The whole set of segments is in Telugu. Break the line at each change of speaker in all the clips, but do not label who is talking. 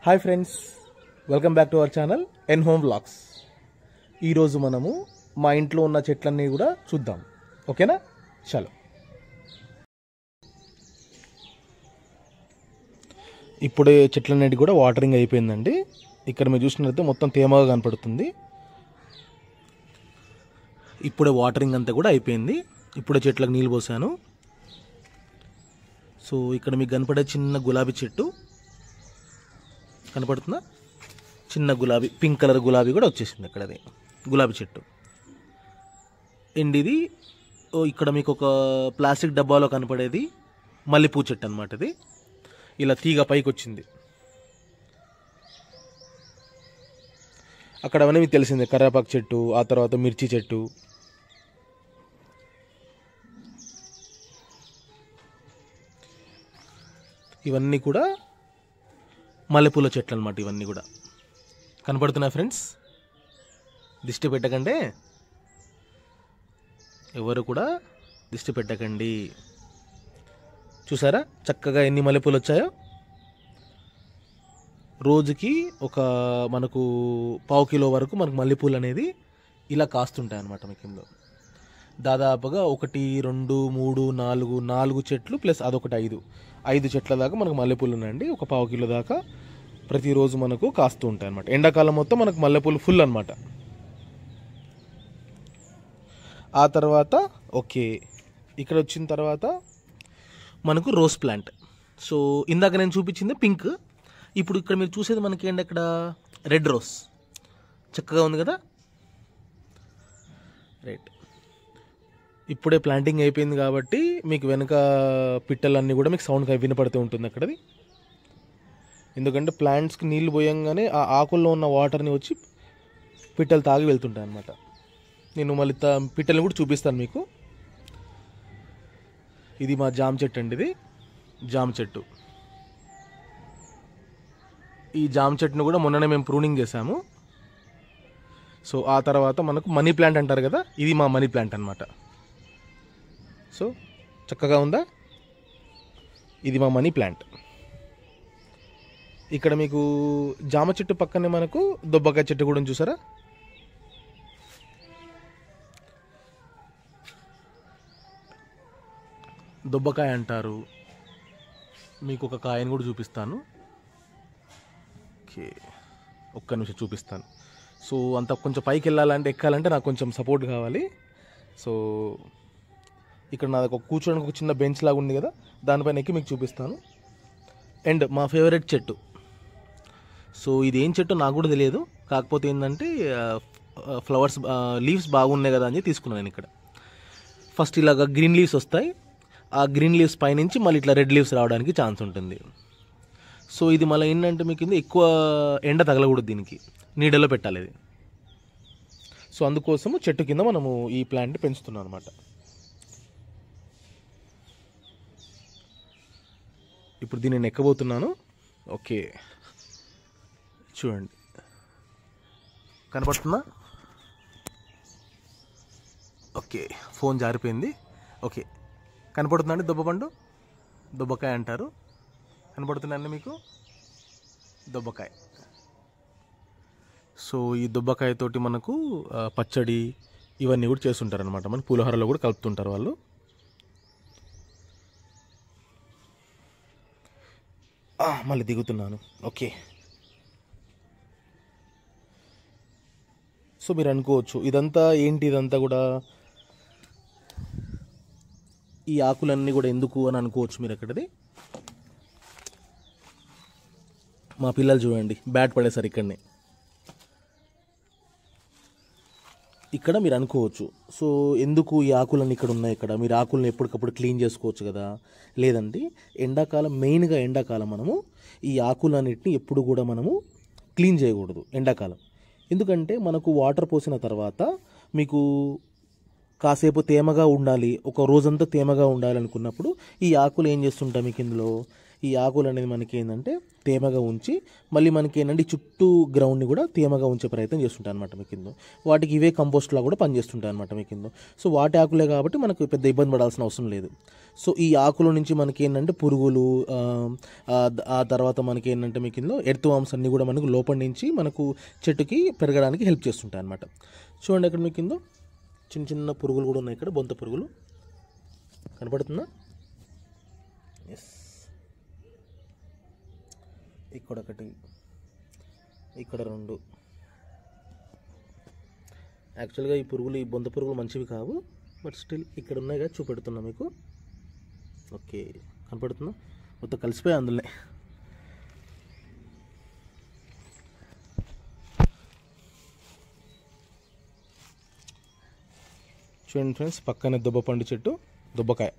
Hi friends welcome back to our channel N home vlogs ఈరోజు మనము మా ఇంట్లో ఉన్న చెట్లన్నీ కూడా చూద్దాం ఓకేనా చలో ఇప్పుడే చెట్లన్నిటి కూడా వాటరింగ్ అయిపోయిందండి ఇక్కడ మీరు చూసినట్లయితే మొత్తం తేమగా కనపడుతుంది ఇప్పుడే వాటరింగ్ అంతా కూడా అయిపోయింది ఇప్పుడే చెట్లకు నీళ్ళు పోసాను సో ఇక్కడ మీకు కనపడే చిన్న గులాబీ చెట్టు కనపడుతుందా చిన్న గులాబీ పింక్ కలర్ గులాబీ కూడా వచ్చేసింది అక్కడ అది గులాబీ చెట్టు అండ్ ఇది ఓ ఇక్కడ మీకు ఒక ప్లాస్టిక్ డబ్బాలో కనపడేది మల్లెపూ చెట్టు అనమాట ఇది ఇలా తీగ పైకి వచ్చింది అక్కడ అవన్నీ మీకు తెలిసిందే కరివేపాకు చెట్టు ఆ తర్వాత మిర్చి చెట్టు ఇవన్నీ కూడా మల్లెపూల చెట్లు అనమాట ఇవన్నీ కూడా కనపడుతున్నాయి ఫ్రెండ్స్ దిష్టి పెట్టకండి ఎవరు కూడా దిష్టి పెట్టకండి చూసారా చక్కగా ఎన్ని మల్లెపూలు వచ్చాయో రోజుకి ఒక మనకు పావు కిలో వరకు మనకు మల్లెపూలు అనేది ఇలా కాస్తుంటాయి అన్నమాట మీకు ఇందులో దాదాపుగా ఒకటి రెండు మూడు నాలుగు నాలుగు చెట్లు ప్లస్ అదొకటి ఐదు ఐదు చెట్ల దాకా మనకు మల్లెపూలు ఉన్నాయండి ఒక పావు కిలో దాకా ప్రతిరోజు మనకు కాస్తూ ఉంటాయి అనమాట ఎండాకాలం మొత్తం మనకు మల్లెపూలు ఫుల్ అనమాట ఆ తర్వాత ఓకే ఇక్కడ వచ్చిన తర్వాత మనకు రోజ్ ప్లాంట్ సో ఇందాక నేను చూపించింది పింక్ ఇప్పుడు ఇక్కడ మీరు చూసేది మనకి ఏంటి అక్కడ రెడ్ రోజ్ చక్కగా ఉంది కదా రైట్ ఇప్పుడే ప్లాంటింగ్ అయిపోయింది కాబట్టి మీకు వెనక పిట్టలన్నీ కూడా మీకు సౌండ్ వినపడుతూ ఉంటుంది అక్కడది ఎందుకంటే ప్లాంట్స్కి నీళ్లు పోయంగానే ఆ ఆకుల్లో ఉన్న వాటర్ని వచ్చి పిట్టలు తాగి వెళ్తుంటాయి అనమాట నేను మళ్ళీ త- పిట్టల్ని కూడా చూపిస్తాను మీకు ఇది మా జామ చెట్టు అండి ఇది జామ చెట్టు ఈ జామ చెట్టును కూడా మొన్ననే మేము ప్రూనింగ్ చేసాము సో ఆ తర్వాత మనకు మనీ ప్లాంట్ అంటారు కదా ఇది మా మనీ ప్లాంట్ అనమాట సో చక్కగా ఉందా ఇది మా మనీ ప్లాంట్ ఇక్కడ మీకు జామ చెట్టు పక్కనే మనకు దొబ్బకాయ చెట్టు కూడా ఉంది చూసారా దొబ్బకాయ అంటారు మీకు ఒక కాయని కూడా చూపిస్తాను ఓకే ఒక్క నిమిషం చూపిస్తాను సో అంత కొంచెం పైకి వెళ్ళాలంటే ఎక్కాలంటే నాకు కొంచెం సపోర్ట్ కావాలి సో ఇక్కడ నాది ఒక కూర్చోడానికి ఒక చిన్న బెంచ్ లాగా ఉంది కదా దానిపైన ఎక్కి మీకు చూపిస్తాను అండ్ మా ఫేవరెట్ చెట్టు సో ఇది ఏం చెట్టు నాకు కూడా తెలియదు కాకపోతే ఏంటంటే ఫ్లవర్స్ లీవ్స్ బాగున్నాయి కదా అని చెప్పి తీసుకున్నాను నేను ఇక్కడ ఫస్ట్ ఇలాగ గ్రీన్ లీవ్స్ వస్తాయి ఆ గ్రీన్ లీవ్స్ పైనుంచి మళ్ళీ ఇట్లా రెడ్ లీవ్స్ రావడానికి ఛాన్స్ ఉంటుంది సో ఇది మళ్ళీ ఏంటంటే మీకు ఇది ఎక్కువ ఎండ తగలకూడదు దీనికి నీడలో పెట్టాలి ఇది సో అందుకోసము చెట్టు కింద మనము ఈ ప్లాంట్ పెంచుతున్నాం అనమాట ఇప్పుడు దీన్ని నేను ఎక్కబోతున్నాను ఓకే చూడండి కనపడుతుందా ఓకే ఫోన్ జారిపోయింది ఓకే కనపడుతుందండి దుబ్బపండు దుబ్బకాయ అంటారు కనపడుతుందండి మీకు దుబ్బకాయ సో ఈ దుబ్బకాయతోటి మనకు ఆ, పచ్చడి ఇవన్నీ కూడా చేస్తుంటారు అనమాట మన పులిహోరలో కూడా కలుపుతుంటారు వాళ్ళు ఆ, మళ్ళీ దిగుతున్నాను ఓకే సో మీరు అనుకోవచ్చు ఇదంతా ఏంటి ఇదంతా కూడా ఈ ఆకులన్నీ కూడా ఎందుకు అని అనుకోవచ్చు మీరు అక్కడది మా పిల్లలు చూడండి బ్యాట్ పడేసారు ఇక్కడనే ఇక్కడ మీరు అనుకోవచ్చు సో ఎందుకు ఈ ఆకులన్నీ ఇక్కడ ఉన్నాయి ఇక్కడ మీరు ఆకులను ఎప్పటికప్పుడు క్లీన్ చేసుకోవచ్చు కదా లేదండి ఎండాకాలం మెయిన్గా ఎండాకాలం మనము ఈ ఆకులన్నిటిని ఎప్పుడు కూడా మనము క్లీన్ చేయకూడదు ఎండాకాలం ఎందుకంటే మనకు వాటర్ పోసిన తర్వాత మీకు కాసేపు తేమగా ఉండాలి ఒక రోజంతా తేమగా ఉండాలి అనుకున్నప్పుడు ఈ ఆకులు ఏం చేస్తుంటాయి మీకు ఇందులో ఈ ఆకులు అనేది మనకి ఏంటంటే తేమగా ఉంచి మళ్ళీ మనకి ఏంటంటే ఈ చుట్టూ గ్రౌండ్ని కూడా తేమగా ఉంచే ప్రయత్నం చేస్తుంటాయి అనమాట మీ కింద వాటికి ఇవే కంపోస్ట్లా కూడా పనిచేస్తుంటాయి అనమాట మీ కింద సో వాటి ఆకులే కాబట్టి మనకు పెద్ద ఇబ్బంది పడాల్సిన అవసరం లేదు సో ఈ ఆకుల నుంచి మనకి ఏంటంటే పురుగులు ఆ, ఆ ద- ఆ తర్వాత మనకి ఏంటంటే మీ కింద ఎర్త్ వామ్స్ అన్నీ కూడా మనకు లోపల నుంచి మనకు చెట్టుకి పెరగడానికి హెల్ప్ చేస్తుంటాయి అనమాట చూడండి అక్కడ మీ కింద చిన్న చిన్న పురుగులు కూడా ఉన్నాయి ఇక్కడ బొంత పురుగులు కనపడుతుందా ఎస్ ఇక్కడ ఒకటి ఇక్కడ రెండు యాక్చువల్గా ఈ పురుగులు ఈ బొంత పురుగులు మంచివి కావు బట్ స్టిల్ ఇక్కడ ఉన్నాయి కదా చూపెడుతున్నా మీకు ఓకే కనపడుతుందా మొత్తం కలిసిపోయి అందులోనే చూడండి ఫ్రెండ్స్ పక్కనే దుబ్బ పండు చెట్టు దుబ్బకాయ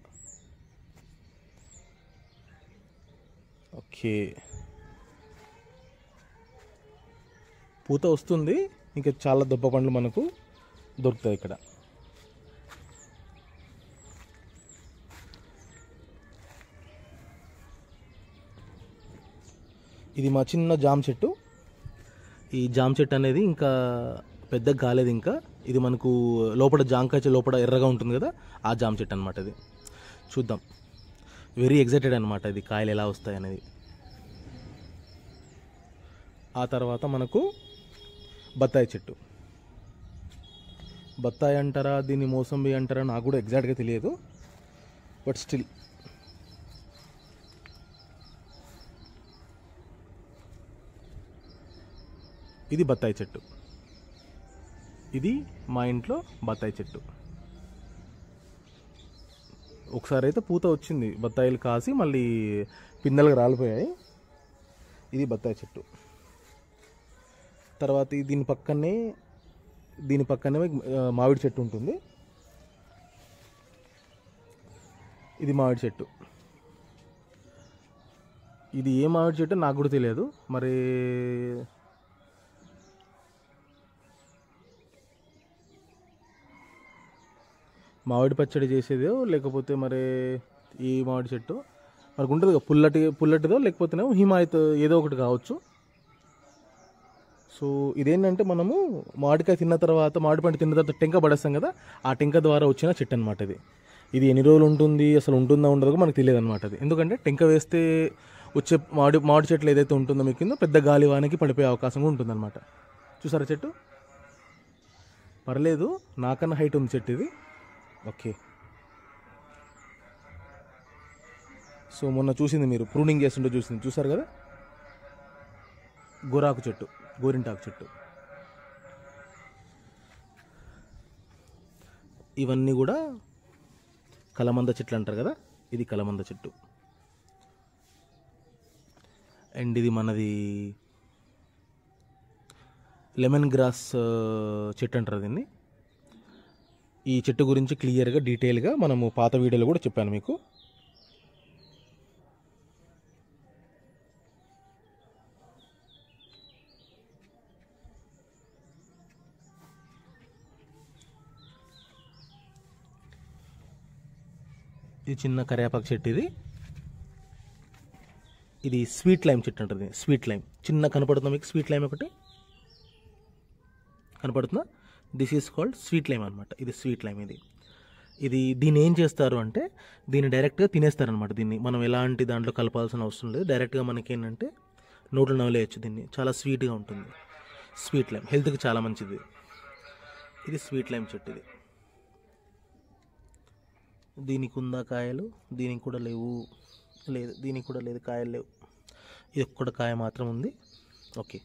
ఓకే పూత వస్తుంది ఇంకా చాలా దుబ్బ పండ్లు మనకు దొరుకుతాయి ఇక్కడ ఇది మా చిన్న జామ చెట్టు ఈ జామ చెట్టు అనేది ఇంకా పెద్దగా కాలేదు ఇంకా ఇది మనకు లోపల జామకాయ చె- లోపల ఎర్రగా ఉంటుంది కదా ఆ జామ చెట్టు అనమాట ఇది చూద్దాం వెరీ ఎగ్జైటెడ్ అనమాట ఇది కాయలు ఎలా వస్తాయి అనేది ఆ తర్వాత మనకు బత్తాయి చెట్టు బత్తాయి అంటారా దీన్ని మోసంబి అంటారా నాకు కూడా ఎగ్జాక్ట్గా తెలియదు బట్ స్టిల్ ఇది బత్తాయి చెట్టు ఇది మా ఇంట్లో బత్తాయి చెట్టు ఒకసారి అయితే పూత వచ్చింది బత్తాయిలు కాసి మళ్ళీ పిందెలకు రాలిపోయాయి ఇది బత్తాయి చెట్టు తర్వాత ఈ దీని పక్కనే దీని పక్కనే ఆ, మామిడి చెట్టు ఉంటుంది ఇది మామిడి చెట్టు ఇది ఏ మామిడి చెట్టు నాకు కూడా తెలియదు మరి మామిడి పచ్చడి చేసేదో లేకపోతే మరి ఈ మామిడి చెట్టు మనకు ఉంటుంది కదా పుల్లటి పుల్లటిదో లేకపోతేనేమో హిమాయత్ ఏదో ఒకటి కావచ్చు సో ఇదేంటంటే మనము మామిడికాయ తిన్న తర్వాత మామిడి పండు తిన్న తర్వాత టెంక పడేస్తాం కదా ఆ టెంక ద్వారా వచ్చిన చెట్టు అనమాట ఇది ఇది ఎన్ని రోజులు ఉంటుంది అసలు ఉంటుందా ఉండదో కూడా మనకు తెలియదు అనమాట అది ఎందుకంటే టెంక వేస్తే వచ్చే మామిడి మామిడి చెట్లు ఏదైతే ఉంటుందో మీకు కింద పెద్ద గాలి వానకి పడిపోయే అవకాశం కూడా ఉంటుందన్నమాట చూసారా చెట్టు పర్లేదు నాకన్నా హైట్ ఉంది చెట్టు ఇది ఓకే సో మొన్న చూసింది మీరు ప్రూనింగ్ చేస్తుంటే చూసింది చూసారు కదా గోరాకు చెట్టు గోరింటాకు చెట్టు ఇవన్నీ కూడా కలమంద చెట్లు అంటారు కదా ఇది కలమంద చెట్టు అండ్ ఇది మనది లెమన్ గ్రాస్ ఆ, చెట్టు అంటారు దీన్ని ఈ చెట్టు గురించి క్లియర్గా డీటెయిల్గా మనము పాత వీడియోలో కూడా చెప్పాను మీకు ఇది చిన్న కరివేపాకు చెట్టు ఇది ఇది స్వీట్ లైమ్ చెట్టు ఉంటుంది స్వీట్ లైమ్ చిన్న కనపడుతుందా మీకు స్వీట్ లైమ్ ఒకటి కనపడుతుందా this is called sweet lime అనమాట ఇది స్వీట్ లైమ్ ఇది ఇది దీన్ని ఏం చేస్తారు అంటే దీన్ని డైరెక్ట్గా తినేస్తారనమాట దీన్ని మనం ఎలాంటి దాంట్లో కలపాల్సిన అవసరం లేదు డైరెక్ట్గా మనకి ఏంటంటే నోట్లో నవలేయచ్చు దీన్ని చాలా స్వీట్గా ఉంటుంది స్వీట్ లైమ్ హెల్త్కి చాలా మంచిది ఇది స్వీట్ లైమ్ చెట్టు ఇది దీనికి ఉందా కాయలు దీనికి కూడా లేవు లేదు దీనికి కూడా లేదు కాయలు లేవు ఇది ఒక్కడ కాయ మాత్రం ఉంది ఓకే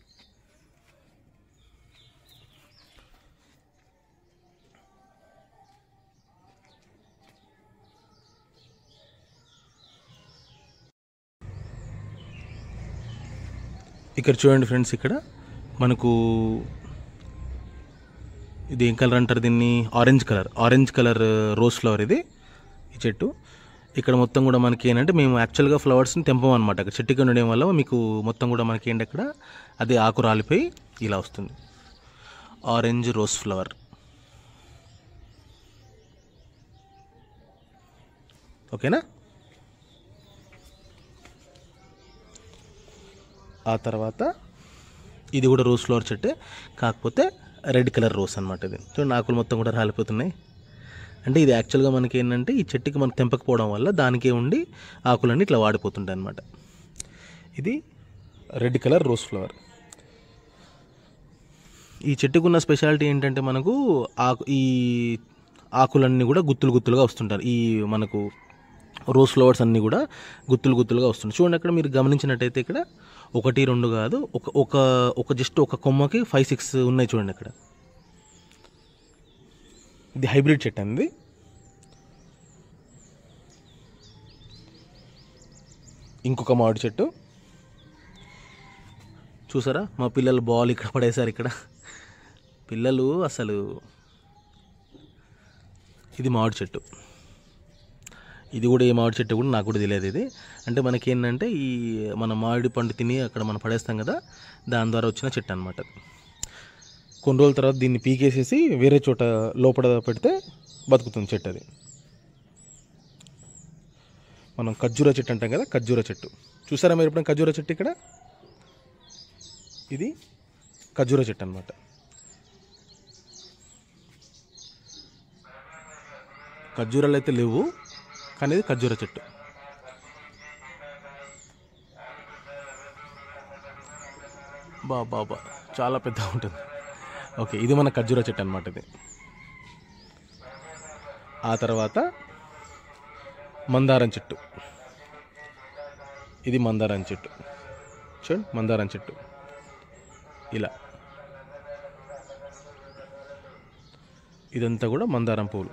ఇక్కడ చూడండి ఫ్రెండ్స్ ఇక్కడ మనకు ఇది ఏం కలర్ అంటారు దీన్ని orange colour orange colour rose flower ఇది ఈ చెట్టు ఇక్కడ మొత్తం కూడా మనకి ఏంటంటే మేము యాక్చువల్గా ఫ్లవర్స్ని తెంపం అనమాట అక్కడ చెట్టుకి ఉండడం వల్ల మీకు మొత్తం కూడా మనకి ఏంటి అక్కడ అది ఆకు రాలిపోయి ఇలా వస్తుంది ఆరెంజ్ రోజ్ ఫ్లవర్ ఓకేనా ఆ తర్వాత ఇది కూడా రోజ్ ఫ్లవర్ చెట్టే కాకపోతే రెడ్ కలర్ రోజ్ అనమాట ఇది చూడండి ఆకులు మొత్తం కూడా రాలిపోతున్నాయి అంటే ఇది యాక్చువల్గా మనకి ఏంటంటే ఈ చెట్టుకి మనం తెంపకపోవడం వల్ల దానికే ఉండి ఆకులన్నీ ఇట్లా వాడిపోతుంటాయి అనమాట ఇది రెడ్ కలర్ రోజ్ ఫ్లవర్ ఈ చెట్టుకు ఉన్న స్పెషాలిటీ ఏంటంటే మనకు ఆకు ఈ ఆకులన్నీ కూడా గుత్తులు గుత్తులుగా వస్తుంటారు ఈ మనకు రోజ్ ఫ్లవర్స్ అన్నీ కూడా గుత్తులు గుత్తులుగా వస్తుంటాయి చూడండి అక్కడ మీరు గమనించినట్టయితే ఇక్కడ ఒకటి రెండు కాదు ఒక ఒక ఒక జస్ట్ ఒక కొమ్మకి ఫైవ్ సిక్స్ ఉన్నాయి చూడండి అక్కడ ఇది హైబ్రిడ్ చెట్టు అండి ఇంకొక మామిడి చెట్టు చూసారా మా పిల్లలు బాల్ ఇక్కడ పడేశారు ఇక్కడ పిల్లలు అసలు ఇది మామిడి చెట్టు ఇది కూడా ఏ మామిడి చెట్టు కూడా నాకు కూడా తెలియదు ఇది అంటే మనకి ఏంటంటే ఈ మన మామిడి పండు తిని అక్కడ మనం పడేస్తాం కదా దాని ద్వారా వచ్చిన చెట్టు అనమాట కొన్ని రోజుల తర్వాత దీన్ని పీకేసేసి వేరే చోట లోపల పెడితే బతుకుతుంది చెట్టు అది మనం ఖర్జూర చెట్టు అంటాం కదా ఖర్జూర చెట్టు చూసారా మీరు ఎప్పుడైనా ఖర్జూర చెట్టు ఇక్కడ ఇది ఖర్జూర చెట్టు అనమాట ఖర్జూరాలు అయితే లేవు కానీ ఇది ఖర్జూర చెట్టు బా బాబా చాలా పెద్దగా ఉంటుంది ఓకే ఇది మన ఖర్జూర చెట్టు అనమాట ఇది ఆ తర్వాత మందారం చెట్టు ఇది మందారం చెట్టు చూడండి మందారం చెట్టు ఇలా ఇదంతా కూడా మందారం పూలు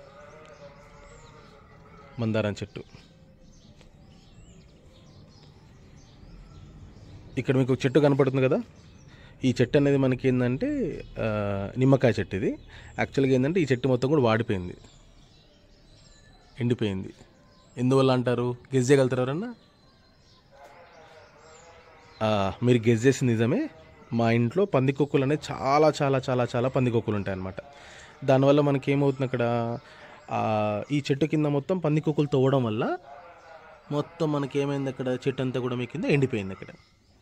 మందారం చెట్టు ఇక్కడ మీకు చెట్టు కనపడుతుంది కదా ఈ చెట్టు అనేది మనకి ఏంటంటే ఆ, నిమ్మకాయ చెట్టు ఇది యాక్చువల్గా ఏంటంటే ఈ చెట్టు మొత్తం కూడా వాడిపోయింది ఎండిపోయింది ఎందువల్ల అంటారు గెస్ చేయగలుగుతారు ఎవరన్నా ఆ, మీరు గెస్ చేసింది నిజమే మా ఇంట్లో పందికొక్కులు అనేది చాలా చాలా చాలా చాలా పందికొక్కులు ఉంటాయి అన్నమాట దానివల్ల మనకి ఏమవుతుంది అక్కడ ఆ, ఈ చెట్టు కింద మొత్తం పందికొక్కులు తవ్వడం వల్ల మొత్తం మనకి ఏమైంది అక్కడ చెట్టు అంతా కూడా మీ కింద ఎండిపోయింది అక్కడ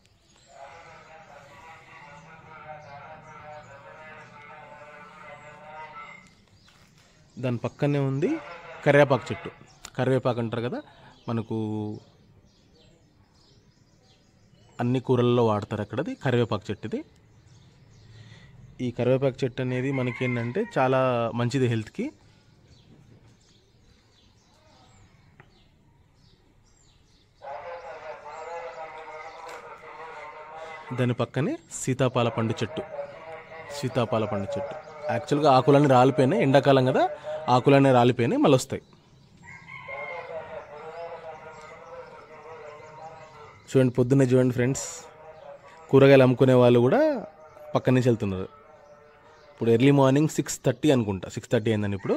దాని పక్కనే ఉంది కరివేపాకు చెట్టు కరివేపాకు అంటారు కదా మనకు అన్ని కూరల్లో వాడతారు అక్కడది కరివేపాకు చెట్టు ఇది ఈ కరివేపాకు చెట్టు అనేది మనకి ఏంటంటే చాలా మంచిది హెల్త్కి దాని పక్కనే సీతాఫల పండు చెట్టు సీతాఫల పండు చెట్టు యాక్చువల్గా ఆకులన్నీ రాలిపోయినాయి ఎండాకాలం కదా ఆకులన్నీ రాలిపోయినాయి మళ్ళీ వస్తాయి చూడండి పొద్దున్నే చూడండి ఫ్రెండ్స్ కూరగాయలు అమ్ముకునే వాళ్ళు కూడా పక్క నుంచి వెళ్తున్నారు ఇప్పుడు ఎర్లీ మార్నింగ్ సిక్స్ థర్టీ అనుకుంటా సిక్స్ థర్టీ అయిందని ఇప్పుడు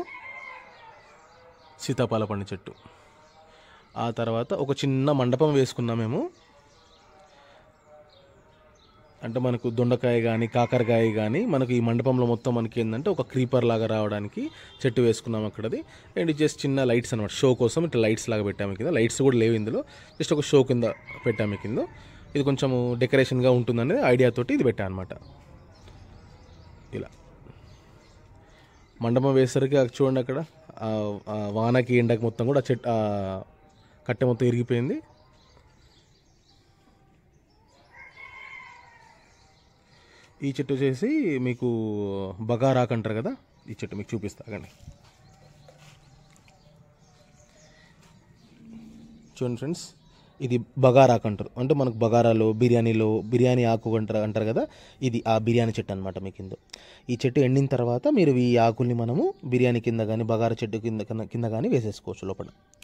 సీతాఫల పండు చెట్టు ఆ తర్వాత ఒక చిన్న మండపం వేసుకున్నాం మేము అంటే మనకు దొండకాయ కానీ కాకరకాయ కానీ మనకు ఈ మండపంలో మొత్తం మనకి ఏంటంటే ఒక క్రీపర్ లాగా రావడానికి చెట్టు వేసుకున్నాం అక్కడది అండ్ జస్ట్ చిన్న లైట్స్ అనమాట షో కోసం ఇట్లా లైట్స్ లాగా పెట్టాము కింద లైట్స్ కూడా లేవు ఇందులో జస్ట్ ఒక షో కింద పెట్టాము కింద ఇది కొంచెం డెకరేషన్గా ఉంటుందనేది ఐడియాతోటి ఇది పెట్టాను అనమాట ఇలా మండపం వేసరికి అక్కడ చూడండి అక్కడ ఆ- ఆ వానకి ఎండకి మొత్తం కూడా చెట్టు ఆ కట్టె మొత్తం ఇరిగిపోయింది ఈ చెట్టు వచ్చేసి మీకు బగారాక్ అంటారు కదా ఈ చెట్టు మీకు చూపిస్తా కానీ చూడండి ఫ్రెండ్స్ ఇది బగారాక్ అంటారు అంటే మనకు బగారాలో బిర్యానీలో బిర్యానీ ఆకు అంటారు అంటారు కదా ఇది ఆ బిర్యానీ చెట్టు అనమాట మీ కింద ఈ చెట్టు ఎండిన తర్వాత మీరు ఈ ఆకుల్ని మనము బిర్యానీ కింద కానీ బగారా చెట్టు కింద కింద- కింద కానీ వేసేసుకోవచ్చు లోపల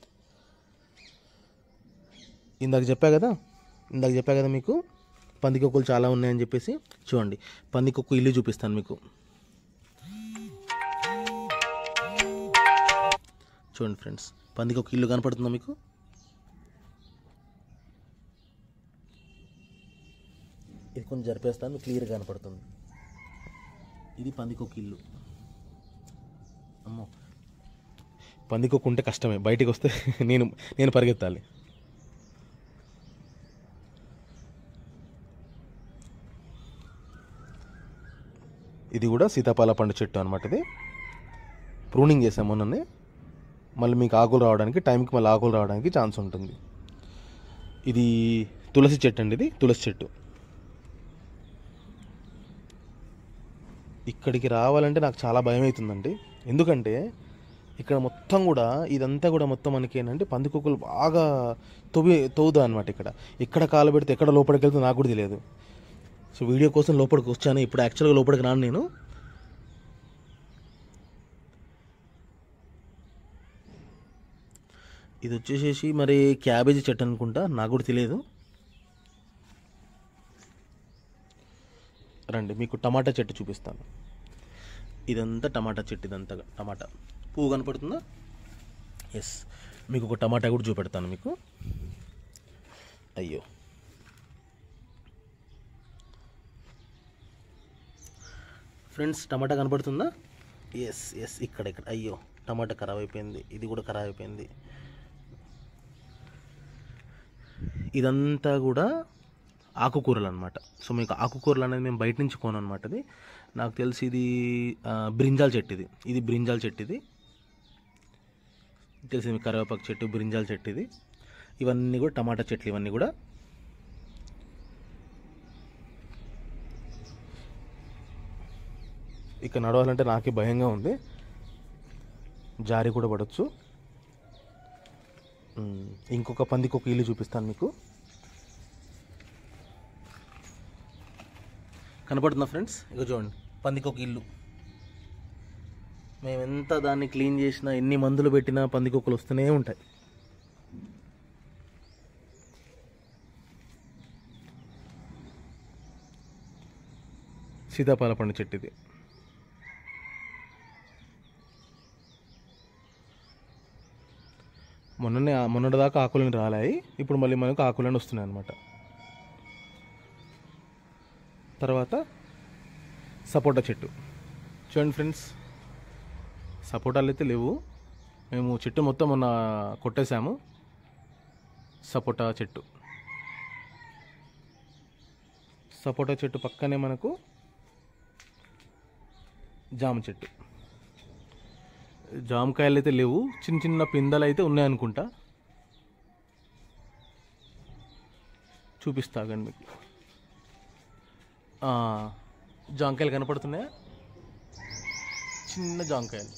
ఇందాక చెప్పా కదా ఇందాక చెప్పా కదా మీకు పందికొక్కులు చాలా ఉన్నాయని చెప్పేసి చూడండి పందికొక్కు ఇల్లు చూపిస్తాను మీకు చూడండి ఫ్రెండ్స్ పందికొక్కు ఇల్లు కనపడుతుందా మీకు ఇది కొంచెం జరిపేస్తాను క్లియర్గా కనపడుతుంది ఇది పందికొక్కు ఇల్లు అమ్మో పందికొక్కు ఉంటే కష్టమే బయటికి వస్తే నేను నేను పరిగెత్తాలి ఇది కూడా సీతాఫల పండు చెట్టు అనమాట ఇది ప్రూనింగ్ చేసాం మొన్ననే మళ్ళీ మీకు ఆకులు రావడానికి టైంకి మళ్ళీ ఆకులు రావడానికి ఛాన్స్ ఉంటుంది ఇది తులసి చెట్టు అండి ఇది తులసి చెట్టు ఇక్కడికి రావాలంటే నాకు చాలా భయం అవుతుందండి ఎందుకంటే ఇక్కడ మొత్తం కూడా ఇదంతా కూడా మొత్తం మనకి ఏంటంటే పందికొక్కులు బాగా తవ్వి తవ్వుదా అనమాట ఇక్కడ ఎక్కడ కాలు పెడితే ఎక్కడ లోపలికి వెళ్తే నాకు కూడా తెలియదు సో వీడియో కోసం లోపలికి వచ్చాను ఇప్పుడు యాక్చువల్గా లోపలికి రాను నేను ఇది వచ్చేసేసి మరి క్యాబేజీ చెట్టు అనుకుంటా నాకు కూడా తెలియదు రండి మీకు టమాటా చెట్టు చూపిస్తాను ఇదంతా టమాటా చెట్టు ఇదంతా టమాటా పువ్వు కనపడుతుందా ఎస్ మీకు ఒక టమాటా కూడా చూపెడతాను మీకు అయ్యో ఫ్రెండ్స్ టమాటా కనపడుతుందా ఎస్ ఎస్ ఇక్కడ ఇక్కడ అయ్యో టమాటా ఖరాబ్ అయిపోయింది ఇది కూడా ఖరాబ్ అయిపోయింది ఇదంతా కూడా ఆకుకూరలు అనమాట సో మీకు ఆకుకూరలు అనేది మేము బయట నుంచి కొను అనమాట ఇది నాకు తెలిసి ఇది ఆ, బ్రింజాల్ చెట్టు ఇది ఇది బ్రింజాల్ చెట్టు ఇది తెలిసి మీకు కరివేపాకు చెట్టు బ్రింజాల్ చెట్టు ఇది ఇవన్నీ కూడా టమాటా చెట్లు ఇవన్నీ కూడా ఇక నడవాలంటే నాకే భయంగా ఉంది జారి కూడా పడవచ్చు ఉమ్, ఇంకొక పందికి ఒక ఇల్లు చూపిస్తాను మీకు కనపడుతుందా ఫ్రెండ్స్ ఇక చూడండి పందికి ఒక ఇల్లు మేము ఎంత దాన్ని క్లీన్ చేసినా ఎన్ని మందులు పెట్టినా పందికొక్కులు వస్తూనే ఉంటాయి సీతాఫల పండు చెట్టు ఇది మొన్ననే మొన్నటి దాకా ఆకులని రాలాయి ఇప్పుడు మళ్ళీ మనకు ఆకులని వస్తున్నాయి అన్నమాట తర్వాత సపోటా చెట్టు చూడండి ఫ్రెండ్స్ సపోటాలు అయితే లేవు మేము చెట్టు మొత్తం మొన్న కొట్టేశాము సపోటా చెట్టు సపోటా చెట్టు పక్కనే మనకు జామ చెట్టు జామకాయలు అయితే లేవు చిన్న చిన్న పిందెలు అయితే ఉన్నాయనుకుంటా చూపిస్తాగండి మీకు ఆ, జామకాయలు కనపడుతున్నాయా చిన్న జామకాయలు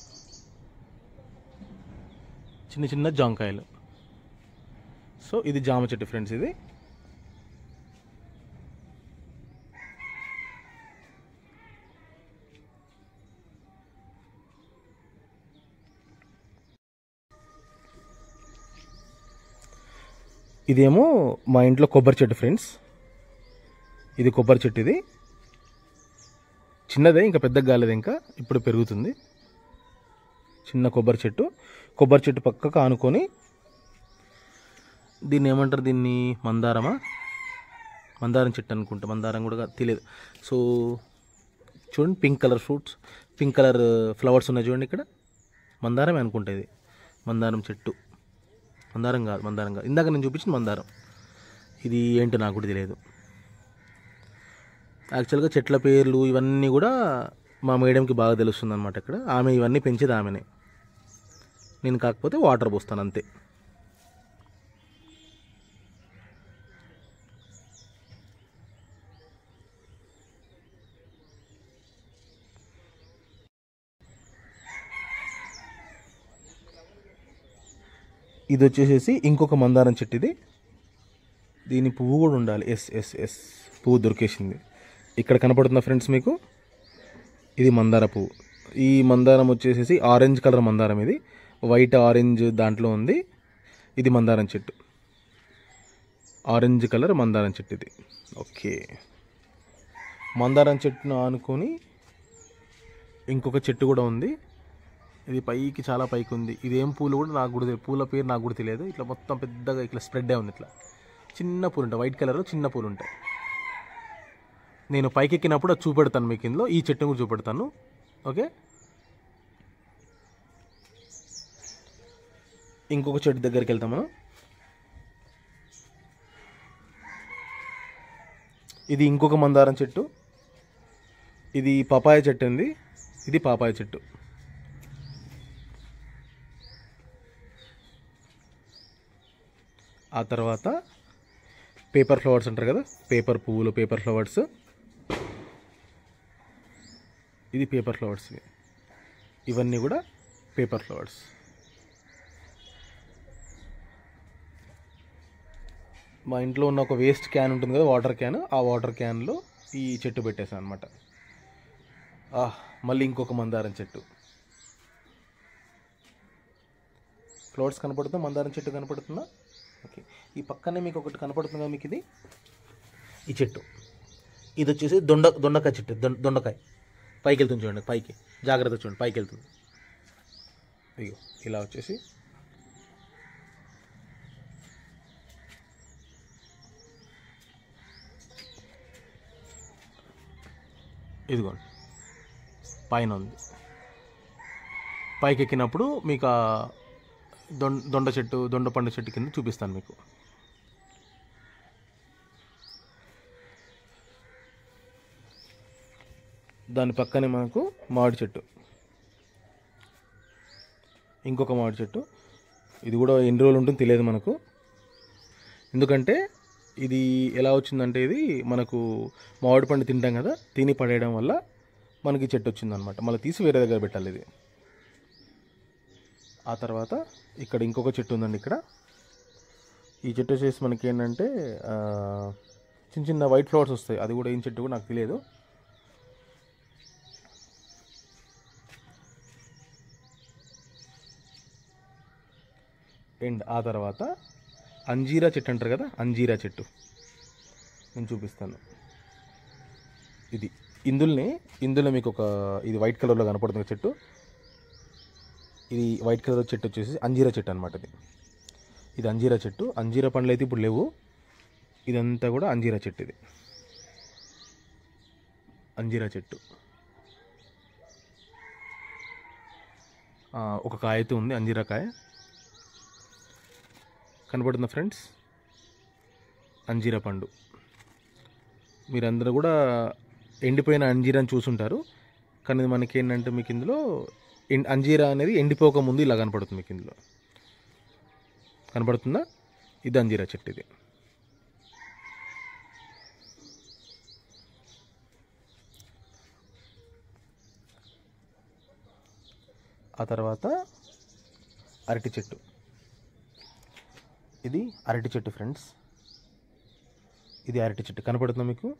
చిన్న చిన్న జామకాయలు సో ఇది జామ చెట్టు ఫ్రెండ్స్ ఇది ఇదేమో మా ఇంట్లో కొబ్బరి చెట్టు ఫ్రెండ్స్ ఇది కొబ్బరి చెట్టు ఇది చిన్నదే ఇంకా పెద్దగా కాలేదు ఇంకా ఇప్పుడు పెరుగుతుంది చిన్న కొబ్బరి చెట్టు కొబ్బరి చెట్టు పక్కకు ఆనుకొని దీన్ని ఏమంటారు దీన్ని మందారమా మందారం చెట్టు అనుకుంటా మందారం కూడా కాదు, తెలియదు సో చూడండి pink colour fruits pink colour flowers ఉన్నాయి చూడండి ఇక్కడ మందారమే అనుకుంటా ఇది మందారం చెట్టు మందారం కాదు మందారం కాదు ఇందాక నేను చూపించిన మందారం ఇది ఏంటో నాకు కూడా తెలియదు యాక్చువల్గా చెట్ల పేర్లు ఇవన్నీ కూడా మా మేడంకి బాగా తెలుస్తుంది అనమాట ఇక్కడ ఆమె ఇవన్నీ పెంచేది ఆమెనే నేను కాకపోతే వాటర్ పోస్తాను అంతే ఇది వచ్చేసేసి ఇంకొక మందారం చెట్టు ఇది దీని పువ్వు కూడా ఉండాలి ఎస్ ఎస్ ఎస్ పువ్వు దొరికేసింది ఇక్కడ కనపడుతుందా ఫ్రెండ్స్ మీకు ఇది మందార పువ్వు ఈ మందారం వచ్చేసేసి ఆరెంజ్ కలర్ మందారం ఇది వైట్ ఆరెంజ్ దాంట్లో ఉంది ఇది మందారం చెట్టు ఆరెంజ్ కలర్ మందారం చెట్టు ఇది ఓకే మందారం చెట్టును ఆనుకొని ఇంకొక చెట్టు కూడా ఉంది ఇది పైకి చాలా పైకి ఉంది ఇదేం పూలు కూడా నాకు కూడా తెలియదు పూల పేరు నాకు కూడా తెలియదు ఇట్లా మొత్తం పెద్దగా ఇట్లా స్ప్రెడ్ అయి ఉంది ఇట్లా చిన్న పూలు ఉంటాయి వైట్ కలర్లో చిన్న పూలు ఉంటాయి నేను పైకి ఎక్కినప్పుడు అది చూపెడతాను మీకు ఇందులో ఈ చెట్టును కూడా చూపెడతాను ఓకే ఇంకొక చెట్టు దగ్గరికి వెళ్తాం మనం ఇది ఇంకొక మందారం చెట్టు ఇది పపాయ చెట్టు ఉంది ఇది పాపాయ చెట్టు ఆ తర్వాత పేపర్ ఫ్లవర్స్ అంటారు కదా పేపర్ పువ్వులు పేపర్ ఫ్లవర్స్ ఇది పేపర్ ఫ్లవర్స్ ఇవి. ఇవన్నీ కూడా పేపర్ ఫ్లవర్స్ మా ఇంట్లో ఉన్న ఒక వేస్ట్ క్యాన్ ఉంటుంది కదా వాటర్ క్యాన్ ఆ వాటర్ క్యాన్లో ఈ చెట్టు పెట్టేసాను అనమాట మళ్ళీ ఇంకొక మందారం చెట్టు ఫ్లవర్స్ కనపడుతుందా మందారం చెట్టు కనపడుతుందా ఓకే ఈ పక్కనే మీకు ఒకటి కనపడుతుందా మీకు ఇది ఈ చెట్టు ఇది వచ్చేసి దొండ దొండకాయ చెట్టు దొండ దొండకాయ పైకి వెళ్తుంది చూడండి పైకి జాగ్రత్త చూడండి పైకి వెళ్తుంది అయ్యో ఇలా వచ్చేసి ఇదిగోండి పైన ఉంది పైకి ఎక్కినప్పుడు మీకు ఆ దొండ దొండ చెట్టు దొండ పండు చెట్టు కింద చూపిస్తాను మీకు దాని పక్కనే మనకు మామిడి చెట్టు ఇంకొక మామిడి చెట్టు ఇది కూడా ఎన్ని రోజులు ఉంటుందో తెలియదు మనకు ఎందుకంటే ఇది ఎలా వచ్చిందంటే ఇది మనకు మామిడి పండు తింటాం కదా తిని పడేయడం వల్ల మనకి ఈ చెట్టు వచ్చిందనమాట మళ్ళీ తీసి వేరే దగ్గర పెట్టాలి ఇది ఆ తర్వాత ఇక్కడ ఇంకొక చెట్టు ఉందండి ఇక్కడ ఈ చెట్టు వచ్చేసి మనకి ఏంటంటే ఆ, చిన్న చిన్న వైట్ ఫ్లవర్స్ వస్తాయి అది కూడా ఏం చెట్టు కూడా నాకు తెలియదు అండ్ ఆ తర్వాత అంజీరా చెట్టు అంటారు కదా అంజీరా చెట్టు నేను చూపిస్తాను ఇది ఇందులోనే ఇందులో మీకు ఒక ఇది వైట్ కలర్లో కనపడుతుంది ఒక చెట్టు ఇది వైట్ కలర్ చెట్టు వచ్చేసి అంజీరా చెట్టు అనమాట ఇది ఇది అంజీరా చెట్టు అంజీరా పండ్లు అయితే ఇప్పుడు లేవు ఇదంతా కూడా అంజీరా చెట్టు ఇది అంజీరా చెట్టు ఆ, ఒక కాయ అయితే ఉంది అంజీరా కాయ కనపడుతుందా ఫ్రెండ్స్ అంజీరా పండు మీరందరూ కూడా ఎండిపోయిన అంజీరాని చూసుంటారు కానీ ఇది మనకి ఏంటంటే మీకు ఇందులో ఎం- అంజీరా అనేది ఎండిపోక ముందు ఇలా కనపడుతుంది మీకు ఇందులో కనపడుతుందా ఇది అంజీరా చెట్టు ఇది ఆ తర్వాత అరటి చెట్టు ఇది అరటి చెట్టు ఫ్రెండ్స్ ఇది అరటి చెట్టు కనపడుతుందా మీకు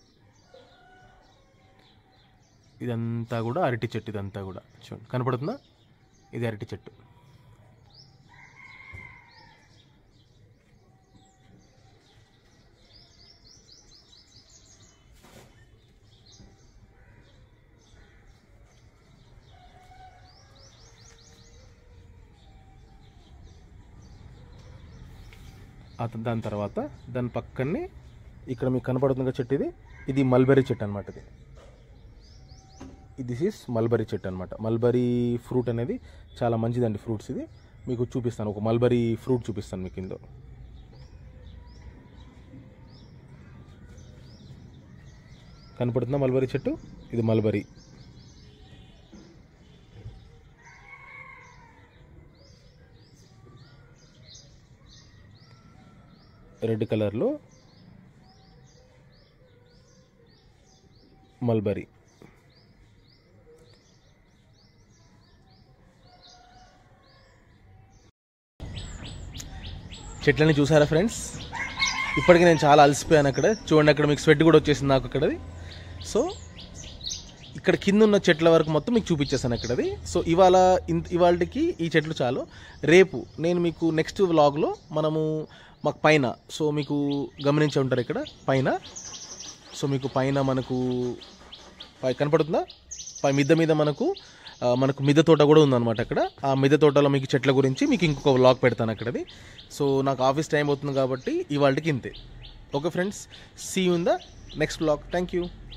ఇదంతా కూడా అరటి చెట్టు ఇదంతా కూడా చూడండి కనపడుతుందా ఇది అరటి చెట్టు ఆ త- దాని తర్వాత దాని పక్కనే ఇక్కడ మీకు కనపడుతుంది కదా చెట్టు ఇది ఇది మల్బెరీ చెట్టు అనమాట ఇది దిస్ ఈస్ మల్బరీ చెట్టు అనమాట మల్బరీ ఫ్రూట్ అనేది చాలా మంచిదండి ఫ్రూట్స్ ఇది మీకు చూపిస్తాను ఒక మల్బరీ ఫ్రూట్ చూపిస్తాను మీకు ఇందులో కనపడుతుందా మల్బరీ చెట్టు ఇది మల్బరీ రెడ్ కలర్లో మల్బరీ చెట్లని చూసారా ఫ్రెండ్స్ ఇప్పటికి నేను చాలా అలసిపోయాను అక్కడ చూడండి అక్కడ మీకు స్వెట్ కూడా వచ్చేసింది నాకు అక్కడది సో ఇక్కడ కింద ఉన్న చెట్ల వరకు మొత్తం మీకు చూపించేసాను అక్కడది సో ఇవాళ ఇంత ఇవాళకి ఈ చెట్లు చాలు రేపు నేను మీకు నెక్స్ట్ వ్లాగ్లో మనము మాకు పైన సో మీకు గమనించే ఉంటారు ఇక్కడ పైన సో మీకు పైన మనకు పై కనపడుతుందా పై మిద్ద మీద మనకు ఆ, మనకు మిద్దె తోట కూడా ఉందన్నమాట అక్కడ ఆ మిద్దె తోటలో మీకు చెట్ల గురించి మీకు ఇంకొక వ్లాగ్ పెడతాను అక్కడది సో నాకు ఆఫీస్ టైం అవుతుంది కాబట్టి ఇవాళకి ఇంతే okay friends see in the next vlog thank you